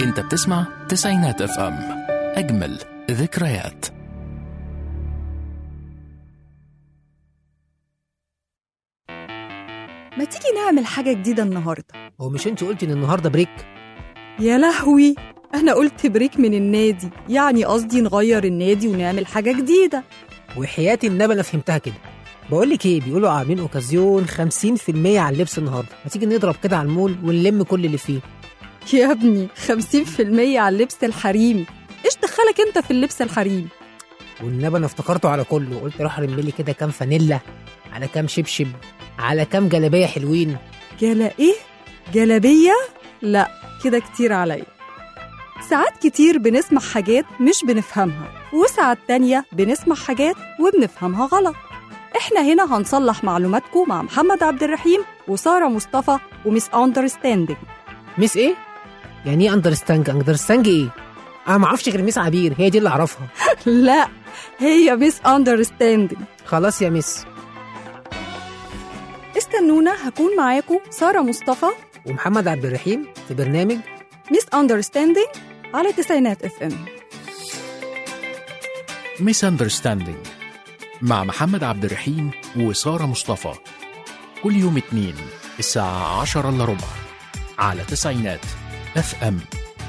انت بتسمع تسعينات اف ام اجمل ذكريات ما تيجي نعمل حاجة جديدة النهاردة هو مش انت قلتي ان النهارده بريك يا لهوي أنا قلت بريك من النادي يعني قصدي نغير النادي ونعمل حاجة جديدة وحياتي النبي انا فهمتها كده بقول لك ايه بيقولوا عاملين اوكازيون 50% على اللبس النهارده ما تيجي نضرب كده على المول ونلم كل اللي فيه يا ابني 50% على اللبس الحريمي إيش دخلك أنت في اللبس الحريمي والنبي انا افتكرته على كله قلت اروح ارمي لي كده كام فانيلا على كام شبشب على كام جلابيه حلوين جلا إيه؟ جلابية؟ لا كده كتير عليا ساعات كتير بنسمع حاجات مش بنفهمها وساعات تانية بنسمع حاجات وبنفهمها غلط احنا هنا هنصلح معلوماتكم مع محمد عبد الرحيم وسارة مصطفى ومس اندرستاندينج ميس ايه يعني ايه اندرستانج اندرستانج ايه انا ما اعرفش غير ميس عبير هي دي اللي اعرفها لا هي مس اندرستاندينج خلاص يا ميس استنونا هكون معاكم سارة مصطفى ومحمد عبد الرحيم في برنامج مس اندرستاندينج على تسعينات اف ام ميس اندرستاندينج مع محمد عبد الرحيم وسارة مصطفى كل يوم اثنين الساعة عشرة إلا ربع على تسعينات اف ام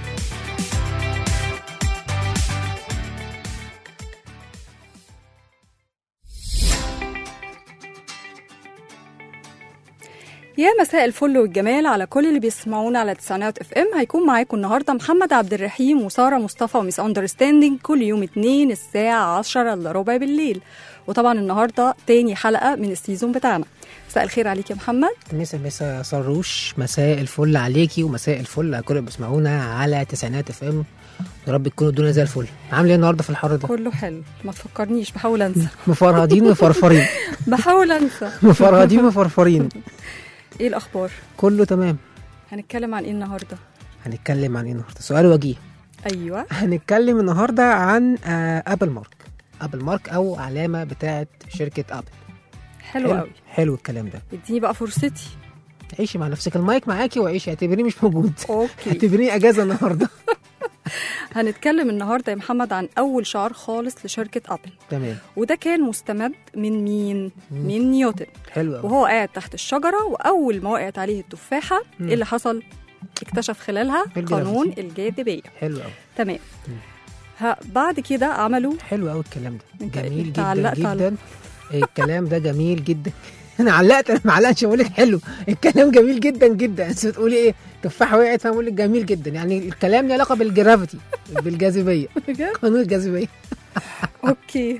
يا مساء الفل والجمال على كل اللي بيسمعونا على تسعينات اف ام هيكون معاكم النهارده محمد عبد الرحيم وساره مصطفى ومس اندرستاندينج كل يوم اتنين الساعه 10 الا ربع بالليل وطبعا النهارده تاني حلقه من السيزون بتاعنا مساء الخير عليك يا محمد مسا مسا صروش مساء الفل عليكي ومساء الفل على كل اللي بيسمعونا على تسعينات اف ام يا رب تكونوا الدنيا زي الفل عامل ايه النهارده في الحر ده كله حلو ما تفكرنيش بحاول انسى مفرهدين مفرفرين بحاول انسى مفرهدين مفرفرين ايه الاخبار كله تمام هنتكلم عن ايه النهارده هنتكلم عن ايه النهارده سؤال وجيه ايوه هنتكلم النهارده عن آه، ابل مارك ابل مارك او علامه بتاعه شركه ابل حلو قوي حلو الكلام ده اديني بقى فرصتي عيشي مع نفسك المايك معاكي وعيشي اعتبريه مش موجود اوكي اعتبريه اجازه النهارده هنتكلم النهارده يا محمد عن اول شعار خالص لشركه ابل تمام وده كان مستمد من مين من نيوتن حلو قوي وهو قاعد تحت الشجره واول ما وقعت عليه التفاحه مم. ايه اللي حصل اكتشف خلالها الجرافيتي. قانون الجاذبيه حلو قوي تمام مم. ها بعد كده عملوا حلو قوي الكلام ده انت- جميل انت جدا علقت على- جدا الكلام ده جميل جدا انا علقت انا ما علقتش بقول لك حلو الكلام جميل جدا جدا انت بتقولي ايه تفاحه وقعت فانا بقول لك جميل جدا يعني الكلام له علاقه بالجرافيتي بالجاذبيه بجد قانون الجاذبيه اوكي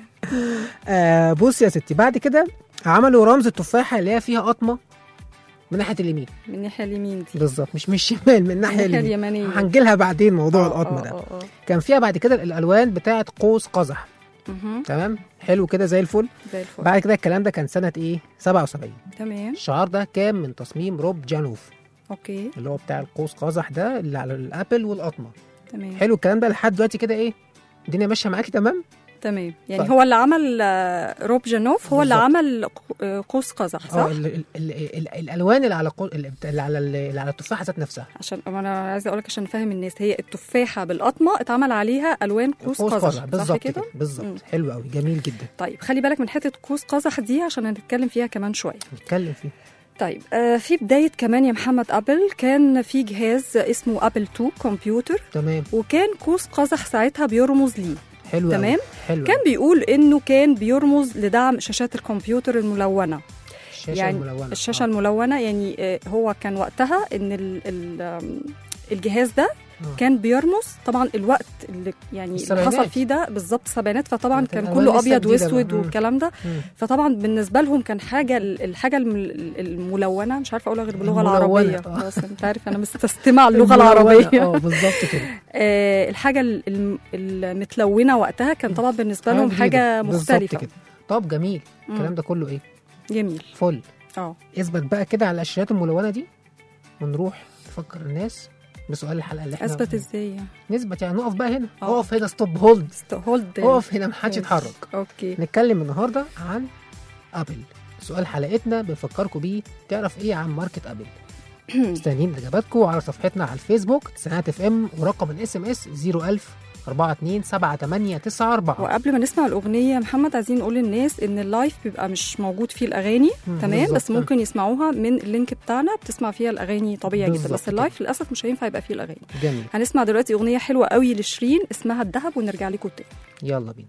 آه بص يا ستي بعد كده عملوا رمز التفاحه اللي هي فيها قطمه من ناحيه اليمين من الناحيه اليمين دي بالظبط مش من الشمال من الناحيه الناحيه اليمين اليمنيه هنجيلها بعدين موضوع آه، القطمه آه، ده آه، آه. كان فيها بعد كده الالوان بتاعه قوس قزح مهم. تمام حلو كده زي الفل زي الفل بعد كده الكلام ده كان سنه ايه 77 تمام الشعار ده كان من تصميم روب جانوف اوكي اللي هو بتاع القوس قزح ده اللي على الابل والقطمه تمام حلو الكلام ده لحد دلوقتي كده ايه الدنيا ماشيه معاكي تمام تمام يعني طيب. هو اللي عمل آه، روب جانوف هو اللي بالظبط. عمل ق- آه، قوس قزح اه صح ال ال ال ال الالوان اللي على قو... اللي على اللي على التفاحه ذات نفسها عشان ما انا عايزه اقول لك عشان نفهم الناس هي التفاحه بالقطمه اتعمل عليها الوان قوس قوس قزح قزح صح بالظبط كده كده مم. بالظبط حلو قوي جميل جدا طيب خلي بالك من حته قوس قزح دي عشان هنتكلم فيها كمان شويه نتكلم فيه طيب آه في بدايه كمان يا محمد ابل كان في جهاز اسمه ابل 2 كمبيوتر تمام وكان قوس قزح ساعتها بيرمز ليه حلو تمام. قوي. حلو كان قوي. بيقول انه كان بيرمز لدعم شاشات الكمبيوتر الملونه الشاشه يعني الملونه الشاشه آه. الملونه يعني آه، هو كان وقتها ان ال ال آم، الجهاز ده آه. كان بيرمز طبعا الوقت اللي يعني اللي السبعينات. حصل فيه ده بالظبط السبعينات فطبعا كانت كان الألوان كله لسه ابيض جديدة واسود بقى. مم. والكلام ده مم. فطبعا بالنسبه لهم كان حاجه الحاجه الم- الملونه مش عارفه اقولها غير باللغه الملونة. العربيه آه. خلاص انت عارف انا مستستمع اللغه الملونة. العربيه اه بالظبط كده آه، الحاجه ال- الم- المتلونه وقتها كان طبعا بالنسبه لهم جديدة. حاجه بالظبط مختلفه كده طب جميل مم. الكلام ده كله ايه جميل فل اه اثبت بقى كده على الشاشات الملونه دي ونروح نفكر الناس بسؤال الحلقه اللي احنا اثبت ازاي يعني نثبت يعني نقف بقى هنا آه. اقف هنا ستوب هولد هولد اقف هنا محدش ماشي. يتحرك اوكي نتكلم النهارده عن ابل سؤال حلقتنا بنفكركم بيه تعرف ايه عن ماركه ابل مستنيين اجاباتكم على صفحتنا على الفيسبوك تسعينات اف ام ورقم الاس ام اس 01000 42 7894 وقبل ما نسمع الاغنيه محمد عايزين نقول للناس ان اللايف بيبقى مش موجود فيه الاغاني مم، تمام بالظبط. بس ممكن يسمعوها من اللينك بتاعنا بتسمع فيها الاغاني طبيعي جدا بالظبط بس اللايف للاسف مش هينفع يبقى فيه الاغاني جميل هنسمع دلوقتي اغنيه حلوه قوي لشيرين اسمها الذهب ونرجع لكم تاني يلا بينا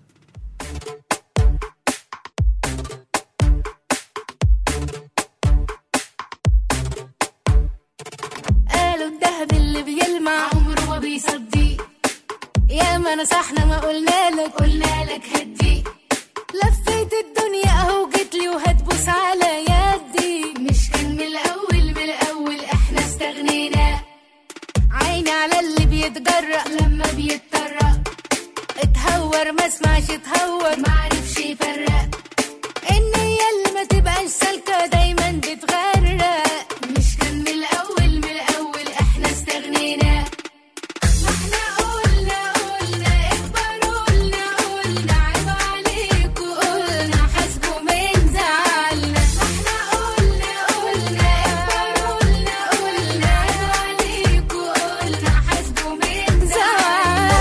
قالوا الدهب اللي بيلمع عمره ما بيصدق يا ما نصحنا ما قلنا لك قلنا لك هدي لفيت الدنيا اهو جيت لي وهتبوس على يدي مش كان من الاول من الاول احنا استغنينا عيني على اللي بيتجرأ لما بيتطرق اتهور ما اسمعش اتهور ما عرفش يفرق النية اللي ما تبقاش سالكة دايما بتغرق مش كان من الأول من الأول احنا استغنينا ما احنا قلنا قلنا اكبر قلنا قلنا عيب عليكوا قلنا حاسبوا من زعلنا ما احنا قلنا قلنا اكبر قلنا قلنا عيب عليكوا قلنا حاسبوا من زعلنا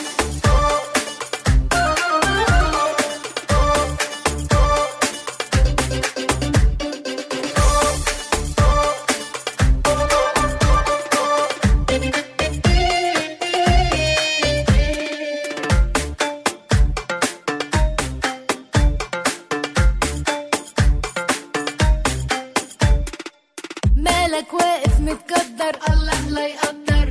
مالك واقف متقدر الله لا يقدر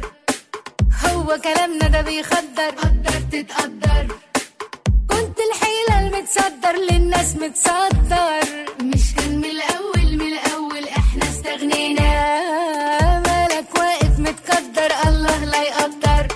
هو كلامنا ده بيخدر قدر تتقدر كنت الحيلة المتصدر للناس متصدر مش كان من الأول من الأول احنا استغنينا مالك واقف متقدر الله لا يقدر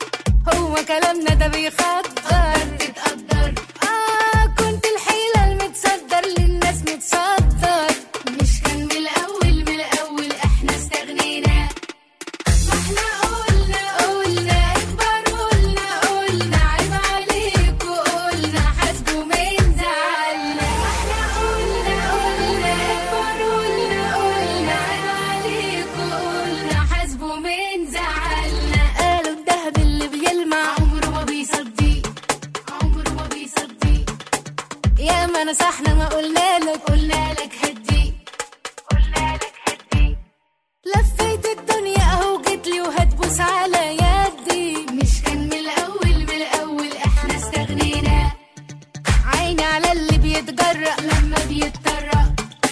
هو كلامنا ده بيخدر تتقدر اه كنت الحيلة المتصدر للناس متصدر مش كان من الأول من الأول احنا استغنينا ما احنا قلنا قلنا اكبر قلنا قلنا عيب عليكوا قلنا حاسبوا من زعلنا ما احنا قلنا قلنا اكبر قلنا قلنا عيب عليكوا قلنا حاسبوا من زعلنا قالوا الدهب اللي بيلمع عمره ما بيصدق عمره ما بيصدق يا ما نصحنا ما قلنا لك قلنا لك هدي قلنا لك هدي لفيت الدنيا اهو جيت لي وهتبوس على يدي مش كان من الاول من الاول احنا استغنينا عيني على اللي بيتجرأ لما بيتطرق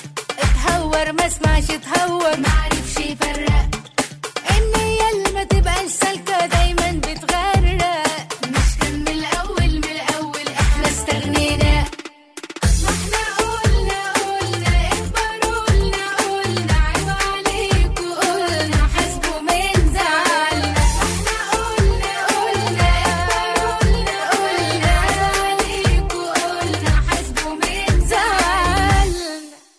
اتهور ما اسمعش اتهور ما عرفش يفرق النية اللي ما تبقاش سالكة دايما بتغرق مش كان من الاول من الاول احنا استغنينا ما احنا قلنا قلنا اكبر قلنا قلنا عيب عليكوا قلنا حاسبوا من زعلنا احنا قلنا قلنا اكبر قلنا قلنا عيب عليكوا قلنا حاسبوا من زعلنا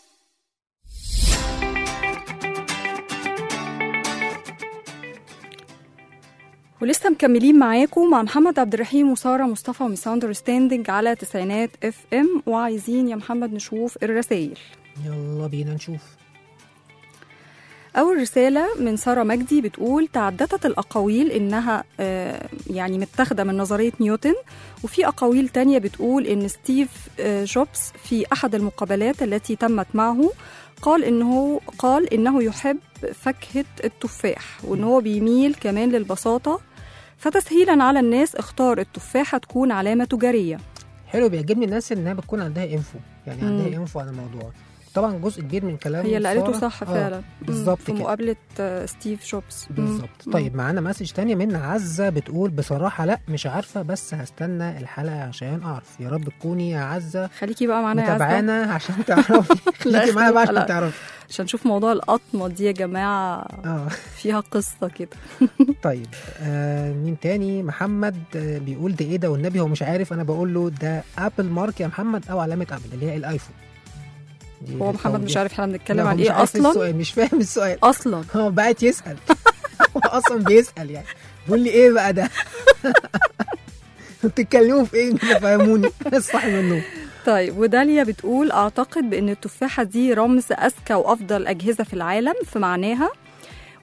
ولسه مكملين معاكم مع محمد عبد الرحيم وساره مصطفى وميس اندرستاندنج على تسعينات اف ام وعايزين يا محمد نشوف الرسائل يلا بينا نشوف أول رسالة من سارة مجدي بتقول تعددت الأقاويل إنها آه، يعني متاخدة من نظرية نيوتن وفي أقاويل تانية بتقول إن ستيف آه، جوبز في أحد المقابلات التي تمت معه قال إنه قال إنه يحب فاكهة التفاح وإن هو بيميل كمان للبساطة فتسهيلا على الناس اختار التفاحة تكون علامة تجارية حلو بيعجبني الناس انها بتكون عندها انفو يعني مم. عندها انفو عن الموضوع طبعا جزء كبير من كلام هي اللي قالته سارة- صح آه، فعلا مم، بالظبط في كده مقابلة آه، ستيف جوبز مم. بالظبط مم. طيب معانا مسج تانية من عزة بتقول بصراحة لا مش عارفة بس هستنى الحلقة عشان أعرف يا رب تكوني يا عزة خليكي بقى معانا يا عزة متابعانا عشان تعرفي خليكي آخر معانا بقى عشان الحلقة. تعرفي عشان نشوف موضوع القطمة دي يا جماعة اه فيها قصة كده طيب آه مين تاني محمد آه بيقول ده ايه ده والنبي هو مش عارف انا بقول له ده ابل مارك يا محمد او علامة ابل اللي هي الايفون دي هو محمد مش توضيح. عارف احنا لا، بنتكلم هو عن مش ايه عارف اصلا السؤال مش فاهم السؤال اصلا هو بقت يسأل هو اصلا بيسأل يعني بيقول لي ايه بقى ده بتتكلموا في ايه كده فهموني صحي من النوم طيب وداليا بتقول اعتقد بان التفاحة دي رمز اذكى وافضل اجهزة في العالم في معناها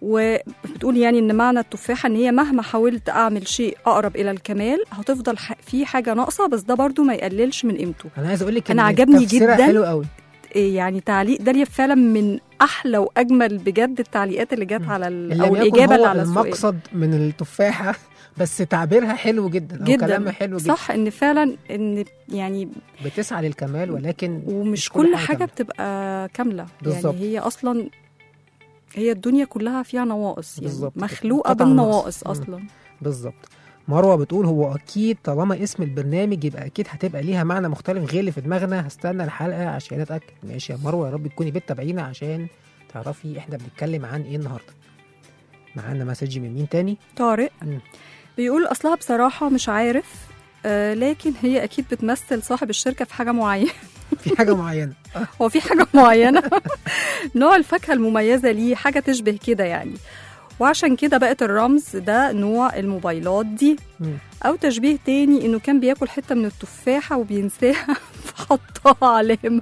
وبتقول يعني ان معنى التفاحه ان هي مهما حاولت اعمل شيء اقرب الى الكمال هتفضل ح- في حاجه ناقصه بس ده برضو ما يقللش من قيمته انا عايز اقول لك أنا إن عجبني تفسيرها جداً. حلو قوي إيه يعني تعليق داليا فعلا من احلى واجمل بجد التعليقات اللي جت مم. على ال- اللي او لم يكن الاجابه اللي هو على السؤال المقصد من التفاحه بس تعبيرها حلو جدا او جدا كلامها حلو جدا صح ان فعلا ان يعني بتسعى للكمال ولكن ومش كل كل حاجة حاجه كاملة. بتبقى كامله بالظبط. يعني هي اصلا هي الدنيا كلها فيها نواقص يعني بالظبط كده. مخلوقه قطع بالنواقص نقص. مم. اصلا بالظبط مروه بتقول هو اكيد طالما اسم البرنامج يبقى اكيد هتبقى ليها معنى مختلف غير اللي في دماغنا هستنى الحلقه عشان اتاكد ماشي يا مروه يا رب تكوني بتتابعينا عشان تعرفي احنا بنتكلم عن ايه النهارده معانا مسج من مين تاني طارق مم. بيقول اصلها بصراحه مش عارف آه لكن هي اكيد بتمثل صاحب الشركه في حاجه معينه في حاجه معينه هو في حاجه معينه نوع الفاكهه المميزه ليه حاجه تشبه كده يعني وعشان كده بقت الرمز ده نوع الموبايلات دي مم. او تشبيه تاني انه كان بياكل حته من التفاحه وبينساها فحطها علامه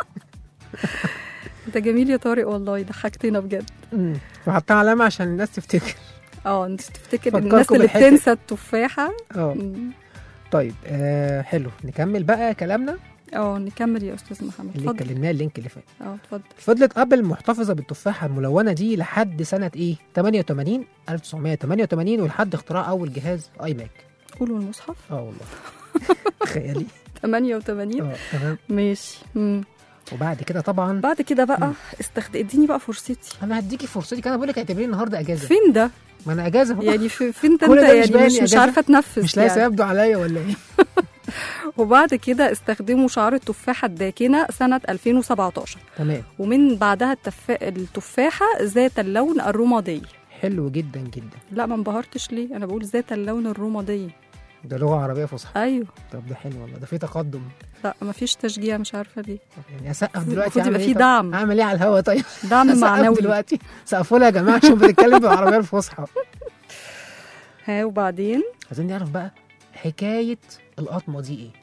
انت جميل يا طارق والله ضحكتنا بجد مم. وحطها علامه عشان الناس تفتكر اه انت تفتكر فكركم الناس اللي بالحتة. بتنسى التفاحه اه مم. طيب آه حلو نكمل بقى كلامنا اه نكمل يا استاذ محمد اللي اتفضل اتكلمناه اللينك اللي فات اه اتفضل فضلت ابل محتفظه بالتفاحه الملونه دي لحد سنه ايه 88 1988 ولحد اختراع اول جهاز اي ماك قولوا المصحف اه والله تخيلي 88 اه تمام ماشي مم. وبعد كده طبعا بعد كده بقى استخد... اديني بقى فرصتي انا هديكي فرصتي انا بقول لك اعتبريني النهارده اجازه فين ده ما انا اجازه بقى. يعني في... فين انت كل ده مش يعني باين مش, يا مش جدع. عارفه تنفذ مش لاقي يعني. يبدو عليا ولا ايه وبعد كده استخدموا شعار التفاحه الداكنه سنه 2017 تمام ومن بعدها التف... التفاحه ذات اللون الرمادي حلو جدا جدا لا ما انبهرتش ليه انا بقول ذات اللون الرمادي ده لغه عربيه فصحى ايوه طب ده حلو والله ده في تقدم لا ما فيش تشجيع مش عارفه ليه طب يعني اسقف دلوقتي المفروض أعمل يبقى إيه في طب؟ دعم اعمل ايه على الهوا طيب دعم أسقف معنوي دلوقتي سقفوا لها يا جماعه عشان بنتكلم بالعربيه الفصحى ها وبعدين عايزين نعرف بقى حكايه القطمه دي ايه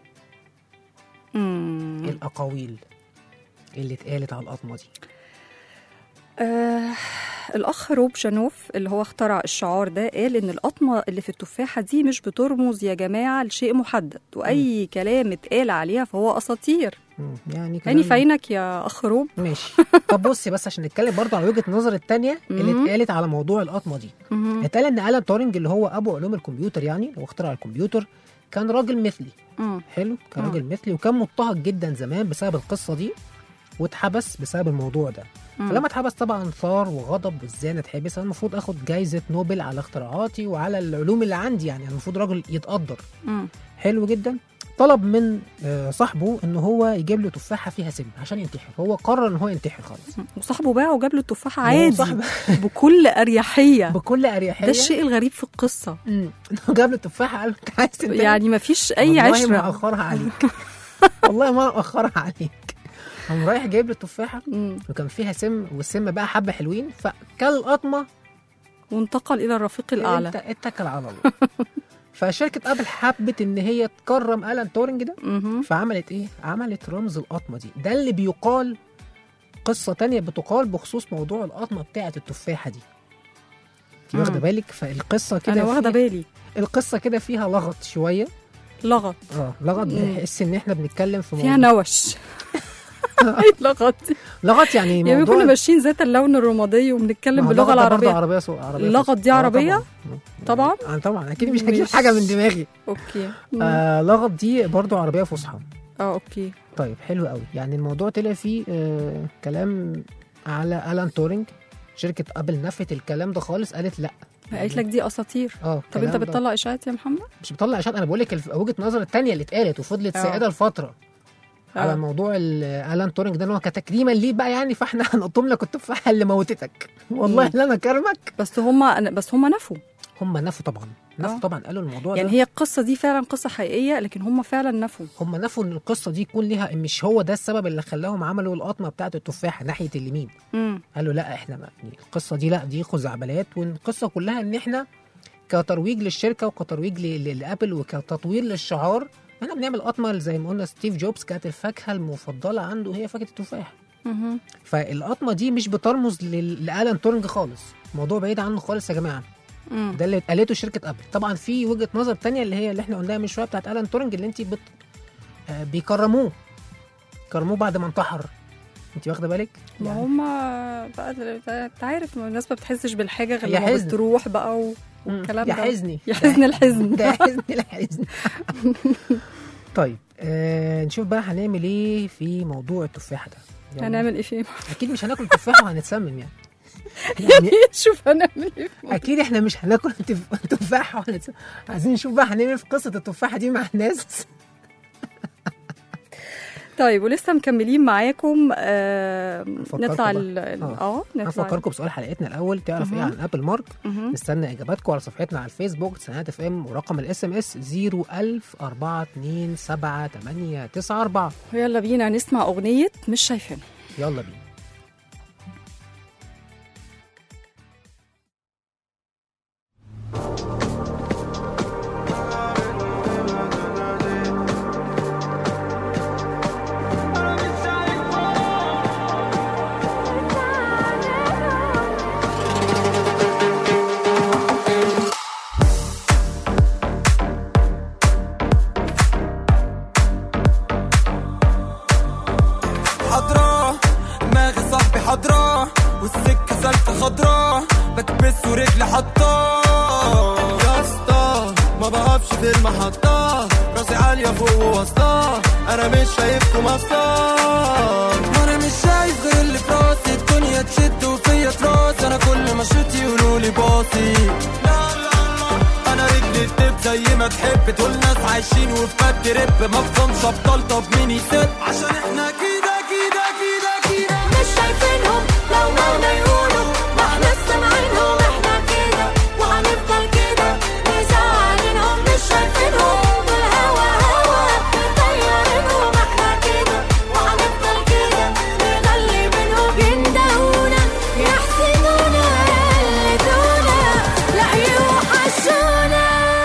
مم. الاقاويل اللي اتقالت على القطمه دي آه الأخ روب جانوف اللي هو اخترع الشعار ده قال إن القطمة اللي في التفاحة دي مش بترمز يا جماعة لشيء محدد وأي كلام اتقال عليها فهو أساطير مم، يعني عيني كمان- في عينك يا أخ روب ماشي طب بصي بس عشان نتكلم برضه على وجهه النظر الثانيه اللي مم. اتقالت على موضوع القطمه دي مهم. اتقال ان الان تورينج اللي هو ابو علوم الكمبيوتر يعني هو اخترع الكمبيوتر كان راجل مثلي مم. حلو كان مم. راجل مثلي وكان مضطهد جدا زمان بسبب القصه دي واتحبس بسبب الموضوع ده مم. فلما اتحبس طبعا ثار وغضب وازاي انا اتحبس انا المفروض اخد جايزه نوبل على اختراعاتي وعلى العلوم اللي عندي يعني أنا المفروض راجل يتقدر مم. حلو جدا طلب من آه، صاحبه ان هو يجيب له تفاحه فيها سم عشان ينتحر هو قرر ان هو ينتحر خالص وصاحبه باع وجاب له التفاحة وهو عادي صاحب بكل أريحية بكل اريحيه ده الشيء الغريب في القصة مم. إنه جاب له تفاحه قال له انت عايز تنتحر يعني ما فيش أي والله ما عشرة اخرها عليك والله ما اخرها عليك قام رايح جايب له التفاحه مم. وكان فيها سم والسم بقى حبه حلوين فكل قطمه وانتقل إلى الرفيق الأعلى انت اتكل على الله فشركه ابل حبت ان هي تكرم الان تورنج ده مهم. فعملت ايه عملت رمز القطمه دي ده اللي بيقال قصه تانية بتقال بخصوص موضوع القطمه بتاعه التفاحه دي انت واخده مم. بالك فالقصه كده أنا واخدة فيها- بالي القصه كده فيها لغط شويه لغط اه لغط مم. بحس ان احنا بنتكلم في فيها موضوع نوش ايه لغط لغط يعني يعني موضوع كنا ماشيين ذات اللون الرمادي وبنتكلم ما هو باللغه اللغط ده برضه العربيه عربيه سو... عربيه اللغط فصحى. دي آه عربية؟ طبعا طبعا آه طبعا اكيد مش هجيب ماشي. حاجه من دماغي اوكي آه لغط دي برضه عربيه فصحى اه اوكي طيب حلو قوي يعني الموضوع طلع فيه آه كلام على الان تورينج شركه ابل نفت الكلام ده خالص قالت لا قالت لك دي اساطير اه طب الكلام انت ده- بتطلع اشاعات يا محمد مش بطلع اشاعات انا بقول لك الف- وجهه النظر الثانيه اللي اتقالت وفضلت آه. سائده لفتره على آه. موضوع ال- الان تورينج ده ان هو كتكريما ليه بقى يعني فاحنا هنقطم لك التفاحه اللي موتتك والله مم. لا انا كرمك بس هما بس هما نفوا هم نفوا طبعا نفوا آه. طبعا قالوا الموضوع يعني ده هي القصه دي فعلا قصه حقيقيه لكن هما فعلا نفوا هم نفوا ان القصه دي يكون ليها مش هو ده السبب اللي خلاهم عملوا القطمه بتاعه التفاحه ناحيه اليمين امم قالوا لا احنا ما يعني القصه دي لا دي خزعبلات والقصه كلها ان احنا كترويج للشركه وكترويج ل- ل- لابل وكتطوير للشعار احنا بنعمل قطمه زي ما قلنا ستيف جوبز كانت الفاكهه المفضله عنده هي فاكهه التفاح مهم. فالقطمه دي مش بترمز لل- لالان تورنج خالص الموضوع بعيد عنه خالص يا جماعه مم. ده اللي قالته شركه ابل طبعا في وجهه نظر تانية اللي هي اللي احنا قلناها من شويه بتاعت الان تورنج اللي انت بت... آه بيكرموه كرموه بعد ما انتحر انت واخده بالك ما يعني هم بقى انت عارف ما الناس ما بتحسش بالحاجه غير هي لما حزن. بتروح بقى و... مم، والكلام يا ده. حزني يا حزن الحزن ده حزن الحزن طيب آه نشوف بقى هنعمل ايه في موضوع التفاحه ده يلا. هنعمل ايه فيه اكيد مش هناكل تفاحه وهنتسمم يعني يعني شوف هنعمل ايه فيه. اكيد احنا مش هناكل تف- تفاحه وهنتسمم عايزين نشوف بقى هنعمل إيه في قصه التفاحه دي مع الناس طيب ولسه مكملين معاكم آه أفكركم نطلع بقى. ال- ال- آه. اه نطلع هفكركم بسؤال حلقتنا الاول تعرف ايه مهم. عن ابل مارك مهم. نستنى اجاباتكم على صفحتنا على الفيسبوك سنات اف ام ورقم الاس ام اس 01000 427 يلا بينا نسمع اغنيه مش شايفين يلا بينا حضرا دماغي صاحبي حضرا والسكة سالكة خضرا بكبس ورجلي حطاه يا اسطى ما بقفش في المحطة راسي عالية فوق ووسطاه انا مش شايفكم اصلا ما انا مش شايف غير اللي في راسي الدنيا تشد وفيا تراس انا كل ما شوت يقولوا لي باصي لا لا لا انا رجلي تدب زي ما تحب دول ناس عايشين وفي مد رب ما بفهمش ابطال طب مين يسد عشان احنا كده كده كده كده مش شايفينهم لو مهما يقولوا ما احنا سامعينهم احنا كده وهنفضل كده مزعلينهم مش شايفينهم والهوا هوا مطيرينهم احنا كده وهنفضل كده نغلي منهم يندهونا يحسدونا يقلدونا لا يوحشونا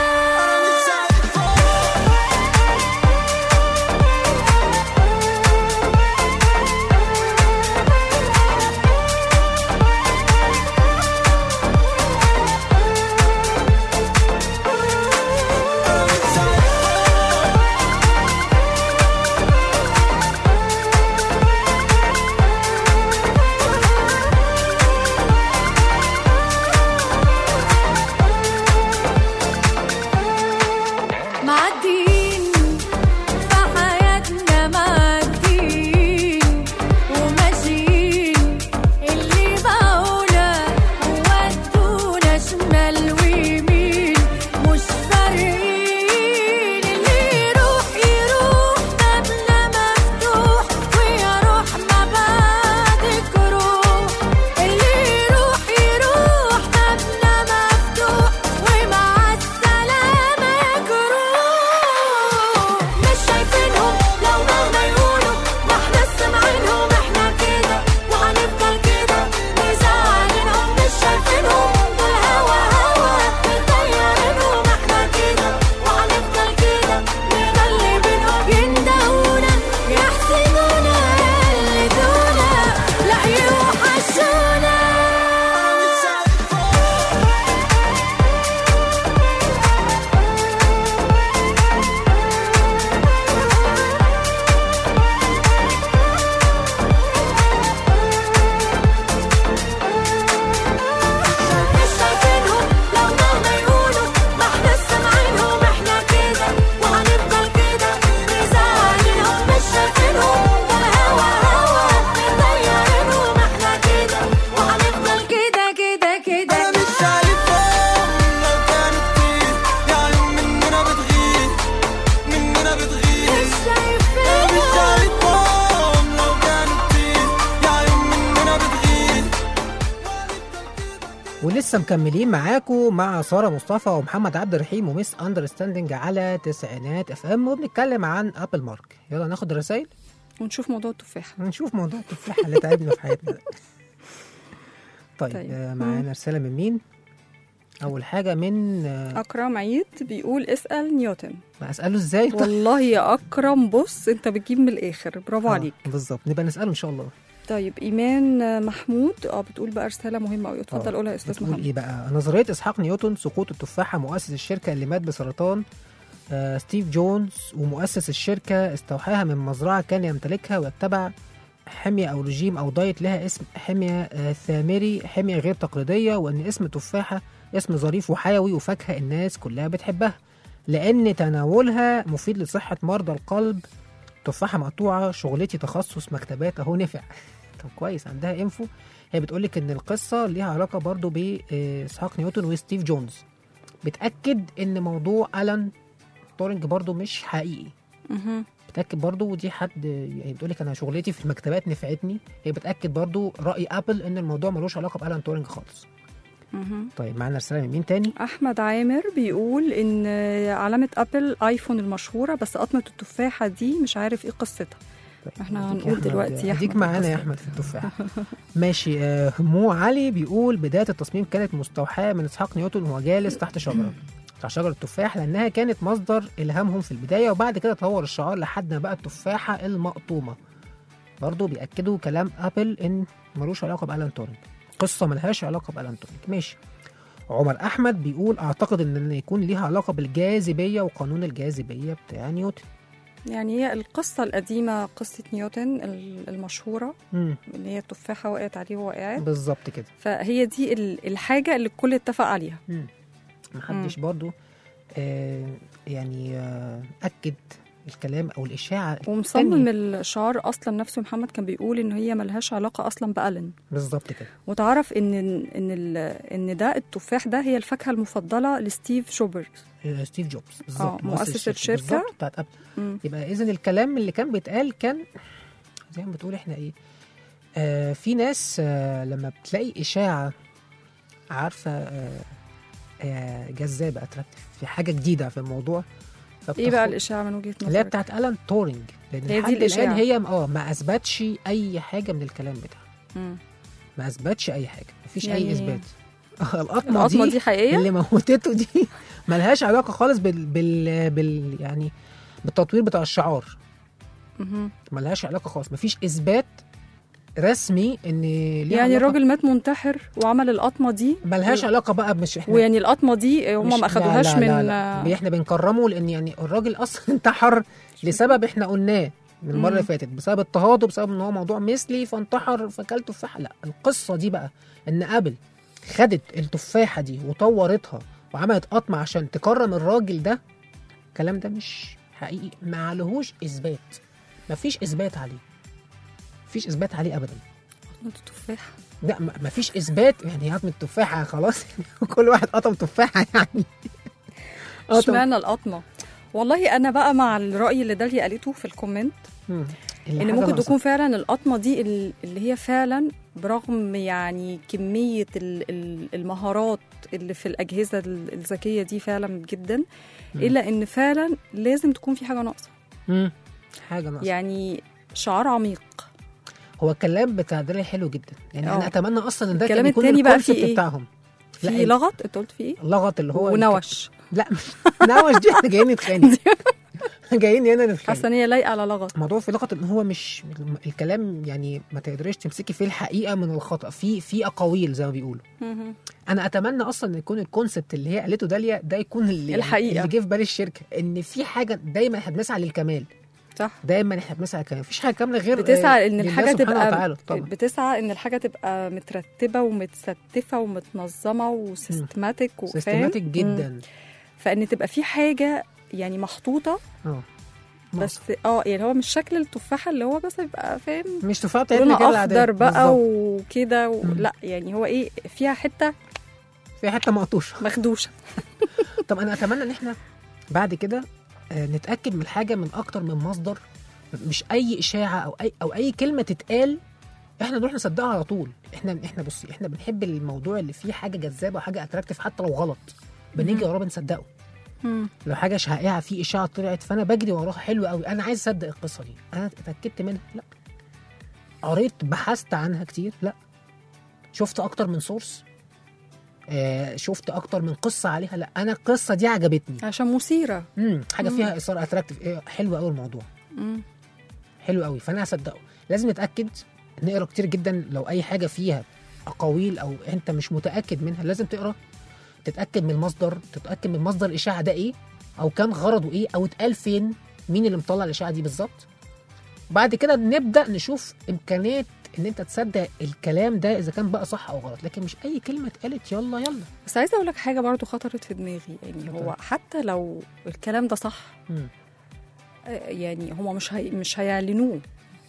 معديين في حياتنا معديين وماشيين اللي باعونا ودونا شمال ويمين مش فارقين اللي يروح يروح بابنا مفتوح ويا روح ما بعدك روح اللي يروح يروح بابنا مفتوح ومع السلامة جروح مش شايفينهم لو مهما يقولوا ما احنا سامعينهم احنا كده وهنفضل كده مزعلينهم مش شايفينهم والهوا هوا مطيرينهم احنا كده وهنفضل كده نغلي بينهم يندهونا يحسدونا يقلدونا لا يوحشونا مش شايفينهم لو مهما يقولوا ما احنا سامعينهم احنا كده وهنفضل كده مزعلينهم مش شايفينهم والهوا هوا مطيرينهم احنا كده وهنفضل كده كده كده انا مش شايفهم لو كانوا كتير يا عيون مننا بتغير مننا بتغير مش انا مش شايفينهم شايفهم لو كانوا كتير يا عيون مننا بتغير ولسه مكملين معاكم مع ساره مصطفى ومحمد عبد الرحيم ومس اندرستاندنج على تسعينات اف ام وبنتكلم عن ابل مارك يلا ناخد الرسائل ونشوف موضوع التفاح ونشوف موضوع التفاحه اللي تعبنا في حياتنا ده طيب, طيب. طيب. آه معانا رساله من مين اول حاجه من آه اكرم عيد بيقول اسال نيوتن ما اساله ازاي طيب. والله يا اكرم بص انت بتجيب من الاخر برافو آه، عليك بالظبط نبقى نساله ان شاء الله طيب ايمان محمود اه بتقول بقى رساله مهمه قوي اتفضل آه، قولها يا استاذ بتقول محمد ايه بقى نظريه اسحاق نيوتن سقوط التفاحه مؤسس الشركه اللي مات بسرطان آه ستيف جونز ومؤسس الشركه استوحاها من مزرعه كان يمتلكها ويتبع حمية أو رجيم أو دايت لها اسم حمية آه ثامري حمية غير تقليدية وإن اسم تفاحة اسم ظريف وحيوي وفاكهة الناس كلها بتحبها لأن تناولها مفيد لصحة مرضى القلب تفاحة مقطوعة شغلتي تخصص مكتبات أهو نفع طب كويس عندها انفو هي بتقول لك ان القصه ليها علاقه برضو باسحاق نيوتن وستيف جونز بتاكد ان موضوع الان تورنج برضو مش حقيقي مهم. بتاكد برضو ودي حد يعني بتقول لك انا شغلتي في المكتبات نفعتني هي بتاكد برضو راي ابل ان الموضوع ملوش علاقه بالان تورنج خالص مهم. طيب معانا رساله من مين تاني احمد عامر بيقول ان علامه ابل ايفون المشهوره بس قطمه التفاحه دي مش عارف ايه قصتها طيب احنا هديك يا هنقول أحمد- دلوقتي يا هديك أحمد معانا يا القصة. احمد في التفاح ماشي آه، مو علي بيقول بدايه التصميم كانت مستوحاه من اسحاق نيوتن وهو جالس تحت شجره تحت شجره التفاح لانها كانت مصدر الهامهم في البدايه وبعد كده تطور الشعار لحد ما بقى التفاحه المقطومه برضه بياكدوا كلام ابل ان ملوش علاقه بالان تورنج قصه ملهاش علاقه بالان تورنج ماشي عمر احمد بيقول اعتقد ان يكون ليها علاقه بالجاذبيه وقانون الجاذبيه بتاع نيوتن يعني هي القصه القديمه قصه نيوتن ال- المشهوره مم. اللي هي التفاحه وقعت عليه وهو قاعد بالظبط كده فهي دي ال- الحاجه اللي الكل اتفق عليها مم. محدش برضو آه يعني آه اكد الكلام او الاشاعه ومصمم التانية. الشعار اصلا نفسه محمد كان بيقول ان هي ملهاش علاقه اصلا بالن بالظبط كده وتعرف ان ان ال- ان ده التفاح ده هي الفاكهه المفضله لستيف شوبرز آه ستيف جوبز بالظبط مؤسس الشركة. بالظبط بتاعت ابل مم. يبقى اذا الكلام اللي كان بيتقال كان زي ما بتقول احنا ايه آه في ناس آه لما بتلاقي اشاعه عارفه آه آه جذابه اتراكتيف في حاجه جديده في الموضوع ايه فبتاخد- بقى الاشاعه من وجهه اللي هي نظرك بتاعت الان تورينج لان هي دي لحد الان الإشاعة. هي اه ما اثبتش اي حاجه من الكلام بتاعها مم. ما اثبتش اي حاجه مفيش يعني اي اثبات آه، القطمه, القطمه دي, دي حقيقيه اللي موتته دي ملهاش علاقه خالص بال, بال, بال يعني بالتطوير بتاع الشعار مهم. ملهاش علاقه خالص مفيش اثبات رسمي ان ليها يعني علاقة- الراجل مات منتحر وعمل القطمه دي ملهاش علاقه بقى مش احنا ويعني القطمه دي هم مش- ما لا- اخدوهاش لا- من لا لا. احنا بنكرمه لان يعني الراجل اصلا انتحر لسبب احنا قلناه من المره اللي مم. فاتت بسبب اضطهاده بسبب ان هو موضوع مثلي فانتحر فكل تفاحه لا القصه دي بقى ان ابل خدت التفاحه دي وطورتها وعملت قطمه عشان تكرم الراجل ده الكلام ده مش حقيقي ما عليهوش اثبات مفيش اثبات عليه مفيش اثبات عليه ابدا قطمة التفاح لا ما- مفيش اثبات يعني هضم التفاحه خلاص كل واحد قطم تفاحه يعني قطم. اشمعنى القطمه والله انا بقى مع الراي اللي داليا قالته في الكومنت مم. اللي ان حاجة ممكن ناقصة. تكون فعلا القطمه دي ال- اللي هي فعلا برغم يعني كميه ال- ال- المهارات اللي في الاجهزه ال- الذكيه دي فعلا جدا الا ان فعلا لازم تكون في حاجه ناقصه مم. حاجه ناقصه يعني شعار عميق هو الكلام بتاع ده حلو جدا يعني انا اه. اتمنى اصلا ان ده الكلام كان يكون التاني بقى فيه الكونسيبت ايه؟ بتاعهم لا، في ال- لغط انت قلت في ايه لغط اللي هو ونوش لا نوش دي احنا جايين نتخانق جايين هنا نتخانق حاسه ان هي لايقه على لغط الموضوع في لغط ان هو مش الكلام يعني ما تقدريش تمسكي فيه الحقيقه من الخطا في في اقاويل زي ما بيقولوا مهم. انا اتمنى اصلا ان يكون الكونسبت اللي هي قالته داليا ده يكون اللي الحقيقة. اللي جه في بال الشركه ان في حاجه دايما احنا بنسعى للكمال صح دايما احنا بنسعى للكمال مفيش حاجه كامله غير بتسعى آه، ان لله الحاجه سبحانه تبقى وتعالى طبعا بتسعى ان الحاجه تبقى مترتبه ومتستفه ومتنظمه وسيستماتيك وفاهم سيستماتيك مم. جدا فان تبقى في حاجه يعني محطوطه اه بس اه يعني هو مش شكل التفاحه اللي هو بس يبقى فاهم مش تفاحه بتاعتنا كده لونها العادية. اخضر بقى بالظبط. وكده و... مم. لا يعني هو ايه فيها حته في حته مقطوشه مخدوشه طب انا اتمنى ان احنا بعد كده آه، نتاكد من حاجه من اكتر من مصدر مش اي اشاعه او اي او اي كلمه تتقال احنا نروح نصدقها على طول احنا احنا بصي احنا بنحب الموضوع اللي فيه حاجه جذابه وحاجه اتراكتيف حتى لو غلط بنيجي وراه بنصدقه لو حاجه شائعه في اشاعه طلعت فانا بجري وراها حلو قوي انا عايز اصدق القصه دي انا اتاكدت منها لا قريت بحثت عنها كتير لا شفت اكتر من سورس آه شفت اكتر من قصه عليها لا انا القصه دي عجبتني عشان مثيره امم حاجه مم. فيها اثاره اتراكتيف إيه حلو قوي الموضوع مم. حلو قوي فانا هصدقه لازم نتاكد نقرا كتير جدا لو اي حاجه فيها اقاويل او انت مش متاكد منها لازم تقرا تتاكد من المصدر تتاكد من مصدر الاشاعه ده ايه او كان غرضه ايه او اتقال فين مين اللي مطلع الاشاعه دي بالظبط بعد كده نبدا نشوف امكانيه ان انت تصدق الكلام ده اذا كان بقى صح او غلط لكن مش اي كلمه اتقالت يلا يلا بس عايزه اقول لك حاجه برضو خطرت في دماغي يعني هو حتى لو الكلام ده صح مم. آه، يعني هما مش هي مش هيعلنوه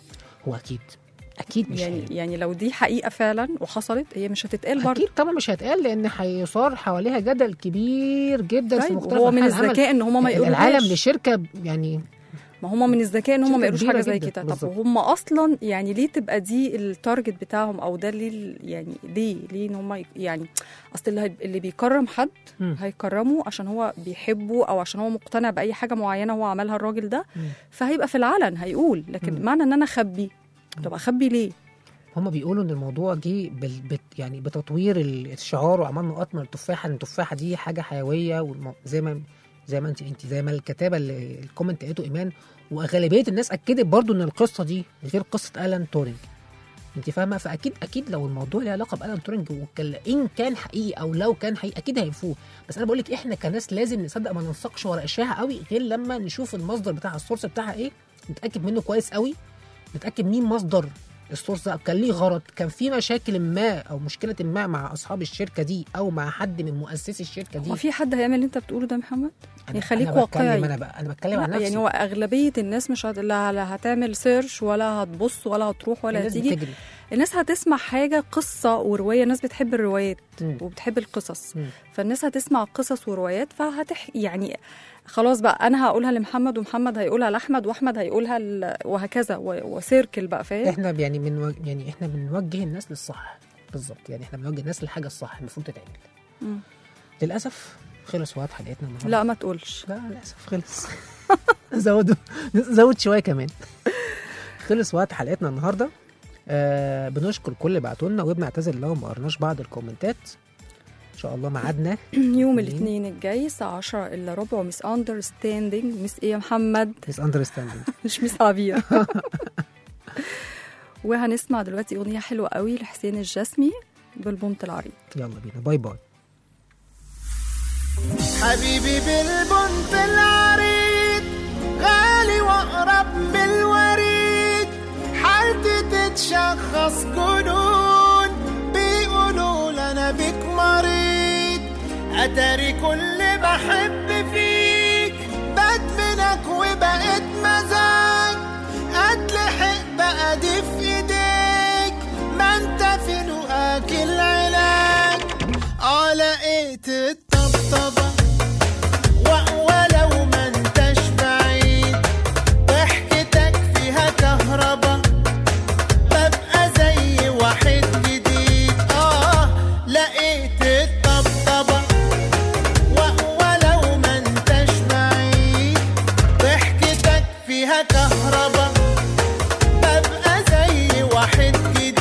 هو اكيد اكيد مش يعني هي. يعني لو دي حقيقه فعلا وحصلت هي مش هتتقال برضه اكيد طبعا مش هيتقال لان هيصار حواليها جدل كبير جدا في طيب مختلف هو من أنحاء العمل. الذكاء ان هما ما يقولوش العالم لشركه يعني ما هم من الذكاء ان هم شركة ما يقولوش كبيرة حاجه زي جدا، كده طب بالظبط. هم اصلا يعني ليه تبقى دي التارجت بتاعهم او ده ليه ال- يعني ليه ليه ان هم يعني اصل اللي, هي- اللي بيكرم حد مم. هيكرمه عشان هو بيحبه او عشان هو مقتنع باي حاجه معينه هو عملها الراجل ده مم. فهيبقى في العلن هيقول لكن مم. معنى ان انا اخبي طب اخبي ليه هم بيقولوا ان الموضوع جه بال... بت... يعني بتطوير ال- الشعار وعملنا نقاط من التفاحه ان التفاحه دي حاجه حيويه والم... زي ما زي ما انت انت زي ما الكتابه اللي الكومنت قالته ايمان واغلبيه الناس اكدت برضو ان القصه دي غير قصه الان تورينج انت فاهمه فاكيد اكيد لو الموضوع له علاقه بالان تورينج وكان ان كان حقيقي او لو كان حقيقي اكيد هينفوه بس انا بقول لك احنا كناس لازم نصدق ما ننسقش ورا اشاعه قوي غير لما نشوف المصدر بتاعها السورس بتاعها ايه نتاكد منه كويس قوي نتاكد مين مصدر السورس ده كان ليه غرض كان في مشاكل ما او مشكله ما مع اصحاب الشركه دي او مع حد من مؤسسي الشركه دي هو في حد هيعمل اللي انت بتقوله ده يا محمد أنا يخليك أنا واقعي. بتكلم انا بقى انا بتكلم عن لا نفسي يعني هو اغلبيه الناس مش هت... لا لا هتعمل سيرش ولا هتبص ولا هتروح ولا الناس هتيجي بتجري الناس هتسمع حاجة قصة ورواية الناس بتحب الروايات مم. وبتحب القصص مم. فالناس هتسمع قصص وروايات فهتح يعني خلاص بقى انا هقولها لمحمد ومحمد هيقولها لاحمد واحمد هيقولها ل... وهكذا و... وسيركل بقى فاهم احنا يعني من يعني احنا بنوجه الناس للصح بالظبط يعني احنا بنوجه الناس للحاجه الصح المفروض تتعمل مم. للاسف خلص وقت حلقتنا النهارده لا ما تقولش لا للاسف خلص زودوا زود شويه كمان خلص وقت حلقتنا النهارده آه بنشكر كل اللي بعتوا لنا وبنعتذر لو ما قرناش بعض الكومنتات ان شاء الله ميعادنا يوم ليه؟ الاثنين الجاي الساعة 10 الا ربع مس اندرستاندينج مس ايه يا محمد ميس اندرستاندينج مش مس عبير وهنسمع دلوقتي اغنية حلوة قوي لحسين الجسمي بالبنت العريض يلا بينا باي باي حبيبي بالبنت العريض غالي واقرب من الوريد حالتي تتشخص جنون بيقولوا انا بيك مريض اتاري كل بحب فيك بدمنك وبقيت مزاج اتلحق بقى دي في ايديك ما انت في لقاك العلاج اه لقيت الطبطبة و- ولو ما انتش بعيد ضحكتك فيها كهربا ببقى زي واحد جديد اه لقيت الطبطبة و- ولو ما انتش بعيد ضحكتك فيها كهربا ببقى زي واحد جديد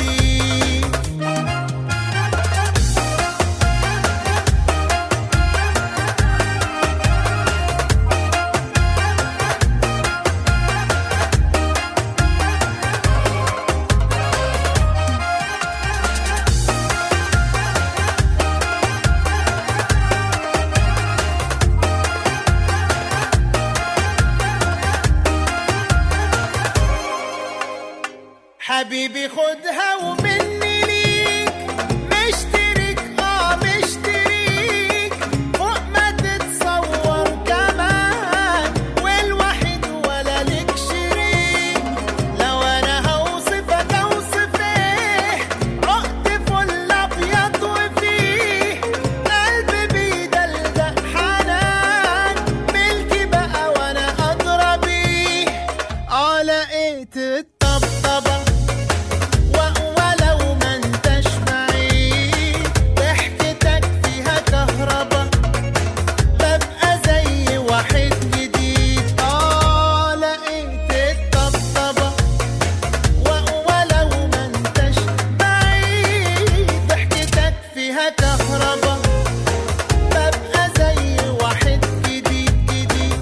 حبيبي خدها ومني ليك مشترك اه مشتريك فوق ما تتصور كمان والوحيد ولا لك شريك لو انا هوصفك اوصف ايه عقد فل ابيض وفيه قلبي بيدلدق حنان ملكي بقى وانا ادرى بيه اه لقيت الطبطبه و- ولو ما انتش بعيد ضحكتك فيها كهربا ببقى زي واحد جديد اه لقيت الطبطبة و- ولو ما انتش بعيد ضحكتك فيها كهربا ببقى زي واحد جديد جديد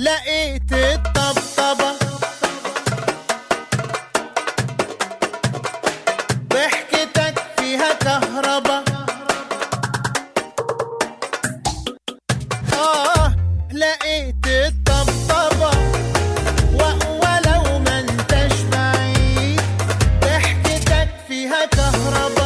لقيت الطبطبة كهربا